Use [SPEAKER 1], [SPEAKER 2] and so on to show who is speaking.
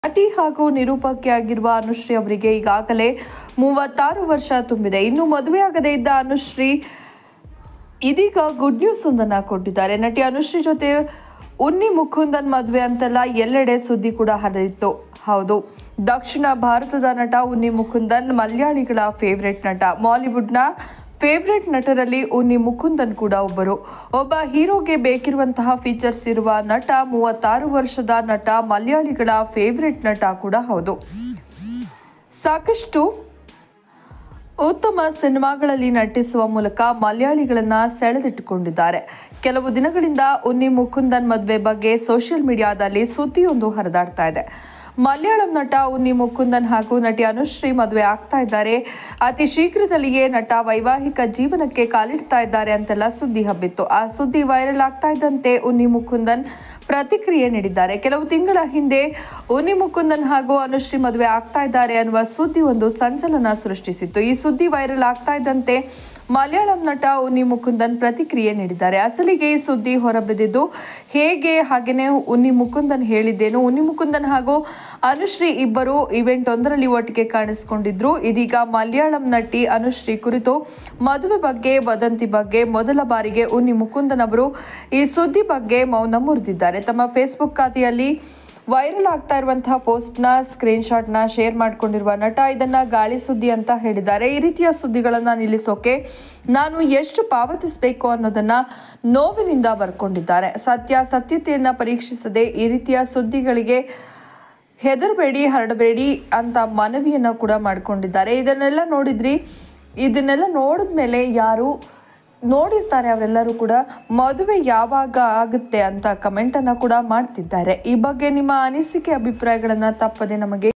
[SPEAKER 1] ನಟಿ ಹಾಗೂ ನಿರೂಪಕಿಯಾಗಿರುವ ಅನುಶ್ರೀ ಅವರಿಗೆ ಈಗಾಗಲೇ ಮೂವತ್ತಾರು ವರ್ಷ ತುಂಬಿದೆ ಇನ್ನು ಮದುವೆಯಾಗದೇ ಇದ್ದ ಅನುಶ್ರೀ ಇದೀಗ ಗುಡ್ ನ್ಯೂಸ್ ಒಂದನ್ನ ಕೊಟ್ಟಿದ್ದಾರೆ ನಟಿ ಅನುಶ್ರೀ ಜೊತೆ ಉನ್ನಿ ಮುಕುಂದನ್ ಮದುವೆ ಅಂತೆಲ್ಲ ಎಲ್ಲೆಡೆ ಸುದ್ದಿ ಕೂಡ ಹರಿದಿತ್ತು ಹೌದು ದಕ್ಷಿಣ ಭಾರತದ ನಟ ಉನ್ನಿ ಮುಕುಂದನ್ ಮಲಯಾಳಿಗಳ ಫೇವ್ರೆಟ್ ನಟ ಮಾಲಿವುಡ್ನ ಫೇವ್ರೆಟ್ ನಟರಲ್ಲಿ ಉನ್ನಿ ಮುಕುಂದನ್ ಕೂಡ ಒಬ್ಬರು ಒಬ್ಬ ಹೀರೋಗೆ ಬೇಕಿರುವಂತಹ ಫೀಚರ್ಸ್ ಇರುವ ನಟ ಮೂವತ್ತಾರು ವರ್ಷದ ನಟ ಮಲಯಾಳಿಗಳ ಫೇವ್ರೆಟ್ ನಟ ಕೂಡ ಹೌದು ಸಾಕಷ್ಟು ಉತ್ತಮ ಸಿನಿಮಾಗಳಲ್ಲಿ ನಟಿಸುವ ಮೂಲಕ ಮಲಯಾಳಿಗಳನ್ನ ಸೆಳೆದಿಟ್ಟುಕೊಂಡಿದ್ದಾರೆ ಕೆಲವು ದಿನಗಳಿಂದ ಉನ್ನಿ ಮುಕುಂದನ್ ಮದುವೆ ಬಗ್ಗೆ ಸೋಷಿಯಲ್ ಮೀಡಿಯಾದಲ್ಲಿ ಸುದ್ದಿಯೊಂದು ಹರಿದಾಡ್ತಾ ಇದೆ ಮಲಯಾಳಂ ನಟ ಉನ್ನಿ ಮುಕುಂದನ್ ಹಾಗೂ ನಟಿ ಅನುಶ್ರೀ ಮದುವೆ ಆಗ್ತಾ ಇದ್ದಾರೆ ಅತಿ ಶೀಘ್ರದಲ್ಲಿಯೇ ನಟ ವೈವಾಹಿಕ ಜೀವನಕ್ಕೆ ಕಾಲಿಡ್ತಾ ಇದ್ದಾರೆ ಅಂತೆಲ್ಲ ಸುದ್ದಿ ಹಬ್ಬಿತ್ತು ಆ ಸುದ್ದಿ ವೈರಲ್ ಆಗ್ತಾ ಇದ್ದಂತೆ ಉನ್ನಿ ಮುಕುಂದನ್ ಪ್ರತಿಕ್ರಿಯೆ ನೀಡಿದ್ದಾರೆ ಕೆಲವು ತಿಂಗಳ ಹಿಂದೆ ಉನ್ನಿ ಮುಕುಂದನ್ ಹಾಗೂ ಅನುಶ್ರೀ ಮದುವೆ ಆಗ್ತಾ ಇದ್ದಾರೆ ಅನ್ನುವ ಸುದ್ದಿ ಒಂದು ಸಂಚಲನ ಸೃಷ್ಟಿಸಿತ್ತು ಈ ಸುದ್ದಿ ವೈರಲ್ ಆಗ್ತಾ ಇದ್ದಂತೆ ಮಲಯಾಳಂ ನಟ ಉನ್ನಿ ಮುಕುಂದನ್ ಪ್ರತಿಕ್ರಿಯೆ ನೀಡಿದ್ದಾರೆ ಅಸಲಿಗೆ ಈ ಸುದ್ದಿ ಹೊರಬಿದ್ದಿದ್ದು ಹೇಗೆ ಹಾಗೇನೆ ಉನ್ನಿ ಮುಕುಂದನ್ ಹೇಳಿದ್ದೇನು ಉನ್ನಿ ಮುಕುಂದನ್ ಹಾಗೂ ಅನುಶ್ರೀ ಇಬ್ಬರು ಇವೆಂಟ್ ಒಂದರಲ್ಲಿ ಒಟ್ಟಿಗೆ ಕಾಣಿಸಿಕೊಂಡಿದ್ರು ಇದೀಗ ಮಲಯಾಳಂ ನಟಿ ಅನುಶ್ರೀ ಕುರಿತು ಮದುವೆ ಬಗ್ಗೆ ವದಂತಿ ಬಗ್ಗೆ ಮೊದಲ ಬಾರಿಗೆ ಉನ್ನಿ ಮುಕುಂದನ್ ಅವರು ಈ ಸುದ್ದಿ ಬಗ್ಗೆ ಮೌನ ಮುರಿದಿದ್ದಾರೆ ತಮ್ಮ ಫೇಸ್ಬುಕ್ ಖಾತೆಯಲ್ಲಿ ವೈರಲ್ ಆಗ್ತಾ ಇರುವಂತಹ ಪೋಸ್ಟ್ನ ಸ್ಕ್ರೀನ್ ಶಾಟ್ನ ಶೇರ್ ಮಾಡಿಕೊಂಡಿರುವ ನಟ ಇದನ್ನ ಗಾಳಿ ಸುದ್ದಿ ಅಂತ ಹೇಳಿದ್ದಾರೆ ಈ ರೀತಿಯ ಸುದ್ದಿಗಳನ್ನ ನಿಲ್ಲಿಸೋಕೆ ನಾನು ಎಷ್ಟು ಪಾವತಿಸಬೇಕು ಅನ್ನೋದನ್ನ ನೋವಿನಿಂದ ಬರ್ಕೊಂಡಿದ್ದಾರೆ ಸತ್ಯಾಸತ್ಯತೆಯನ್ನ ಪರೀಕ್ಷಿಸದೆ ಈ ರೀತಿಯ ಸುದ್ದಿಗಳಿಗೆ ಹೆದರಬೇಡಿ ಹರಡಬೇಡಿ ಅಂತ ಮನವಿಯನ್ನ ಕೂಡ ಮಾಡ್ಕೊಂಡಿದ್ದಾರೆ ಇದನ್ನೆಲ್ಲ ನೋಡಿದ್ರಿ ಇದನ್ನೆಲ್ಲ ನೋಡಿದ್ಮೇಲೆ ಯಾರು ನೋಡಿರ್ತಾರೆ ಅವರೆಲ್ಲರೂ ಕೂಡ ಮದುವೆ ಯಾವಾಗ ಆಗುತ್ತೆ ಅಂತ ಕಮೆಂಟನ್ನು ಕೂಡ ಮಾಡ್ತಿದ್ದಾರೆ ಈ ಬಗ್ಗೆ ನಿಮ್ಮ ಅನಿಸಿಕೆ ಅಭಿಪ್ರಾಯಗಳನ್ನು ತಪ್ಪದೆ ನಮಗೆ